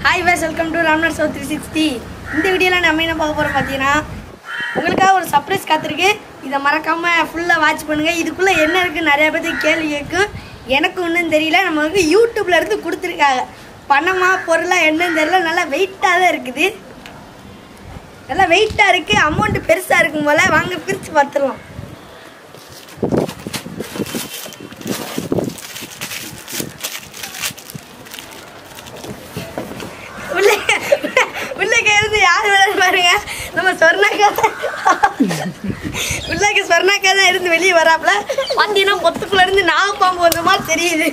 Hi ways welcome to Ramnath so three sixty இந்த வீடியோவில் நம்ம என்ன பார்க்க போகிறோம் பார்த்தீங்கன்னா உங்களுக்காக ஒரு சர்ப்ரைஸ் காத்திருக்கு இதை மறக்காமல் ஃபுல்லாக வாட்ச் பண்ணுங்கள் இதுக்குள்ளே என்ன இருக்குது நிறைய பேர்த்துக்கு கேள்வி கேட்கும் எனக்கு ஒன்றும் தெரியல நம்ம வந்து யூடியூப்ல இருந்து கொடுத்துருக்காங்க பணமா பொருளா என்னன்னு தெரியல நல்லா வெயிட்டாக தான் இருக்குது நல்லா வெயிட்டாக இருக்குது அமௌண்ட் பெருசாக இருக்கும் போல் வாங்க பிரித்து பார்த்துடலாம் உள்ள உள்ளக்க இருந்து யார் விளையாட பாருங்க நம்ம சொர்ணாக்கா உள்ளக்க சொர்ணாக்கா தான் இருந்து வெளியே வராப்புல பார்த்தீங்கன்னா பொத்துக்குள்ள இருந்து நாகப்பாம்பு வந்த மாதிரி தெரியுது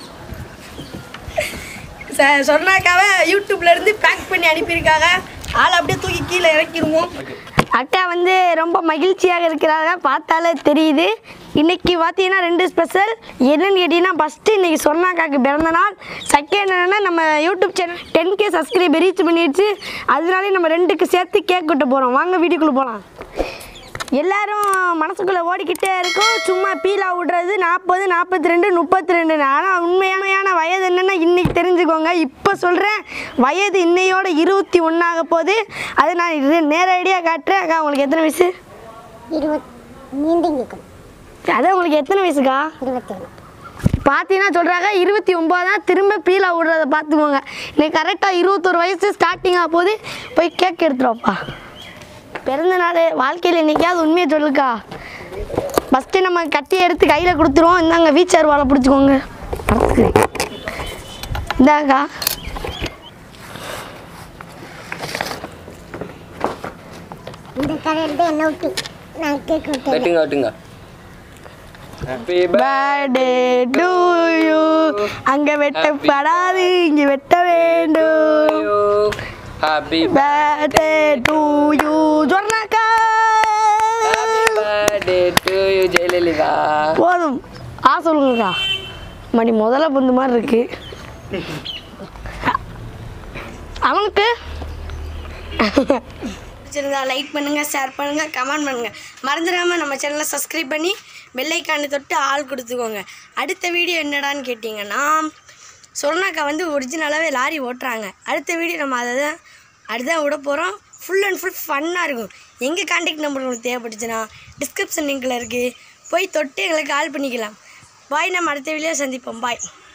ச- சொர்ணாக்காவை யூடியூப்ல இருந்து பேக் பண்ணி அனுப்பியிருக்காங்க ஆளை அப்படியே தூக்கி கீழே இறக்கிடுவோம் அக்கா வந்து ரொம்ப மகிழ்ச்சியாக இருக்கிறாங்க பார்த்தாலே தெரியுது இன்னைக்கு பார்த்தீங்கன்னா ரெண்டு ஸ்பெஷல் என்னன்னு கேட்டிங்கன்னா ஃபஸ்ட்டு இன்னைக்கு சொன்னாக்காக்கு பிறந்த நாள் செகண்ட் என்னன்னா நம்ம YouTube channel ten K subscribe reach பண்ணிடுச்சு அதனாலே நம்ம ரெண்டுக்கு சேர்த்து கேக் கொட்ட போகிறோம் வாங்க வீடியோக்குள்ளே போகலாம் எல்லாரும் மனசுக்குள்ளே ஓடிக்கிட்டே இருக்கும் சும்மா பீலா விடுறது நாற்பது நாற்பத்தி ரெண்டு முப்பத்தி ரெண்டு ஆனால் உண்மையான வயது என்னென்னா இன்னைக்கு தெரிஞ்சுக்கோங்க இப்போ சொல்கிறேன் வயது இன்னையோட இருபத்தி ஒன்றாக போகுது அதை நான் இது நேரடியாக காட்டுறேன் அக்கா உங்களுக்கு எத்தனை வயசு இருபத் மீண்டும் கேட்கும் அதான் உங்களுக்கு எத்தனை வயசுக்கா இருபத்தி ஒன்று பார்த்தீங்கன்னா சொல்கிறாங்க இருபத்தி ஒம்பது தான் திரும்ப பீலா விடுறத பார்த்துக்கோங்க இன்னைக்கு கரெக்டாக இருபத்தொரு வயசு ஸ்டார்டிங்காக போகுது போய் கேக் எடுத்துருவோப்பா பிறந்த நாள் வாழ்க்கையில் இன்னைக்காவது உண்மையை சொல்லுக்கா ஃபஸ்ட்டு நம்ம கட்டி எடுத்து கையில் கொடுத்துருவோம் இந்தாங்க வீச்சர் வாழை பிடிச்சிக்கோங்க பறக்குது. இந்தாக்கா இந்த கடையில் தான் என்ன விட்டு நான் கேட்க விட்டேன் வெட்டுங்க வெட்டுங்க ஹாப்பி பர்த்டே டு யூ அங்கே வெட்டப்படாது இங்கே வெட்ட வேண்டும் ஹாப்பி பர்த்டே டு யூ சொன்னாக்கா பர்த்டே டு யூ ஜெயலலிதா போதும் ஆ சொல்லுங்கக்கா மணி முதல்ல பொந்து மாதிரி இருக்கு அவனுக்கு பிடிச்சிருந்தா லைக் பண்ணுங்க ஷேர் பண்ணுங்க கமெண்ட் பண்ணுங்க மறந்துடாம நம்ம சேனலை சப்ஸ்கிரைப் பண்ணி பெல்லைக்கானு தொட்டு ஆள் கொடுத்துக்கோங்க அடுத்த வீடியோ என்னடான்னு கேட்டிங்கன்னா சொர்ணாக்கா வந்து ஒரிஜினலாகவே லாரி ஓட்டுறாங்க அடுத்த வீடியோ நம்ம அதை தான் அதுதான் விட போகிறோம் ஃபுல் அண்ட் ஃபுல் ஃபன்னாக இருக்கும் எங்கள் கான்டாக்ட் நம்பர் உங்களுக்கு தேவைப்பட்டுச்சுன்னா டிஸ்கிரிப்ஷன் லிங்கில் இருக்குது போய் தொட்டு எங்களுக்கு கால் பண்ணிக்கலாம் பாய் நம்ம அடுத்த வீடியோ சந்திப்போம் பாய்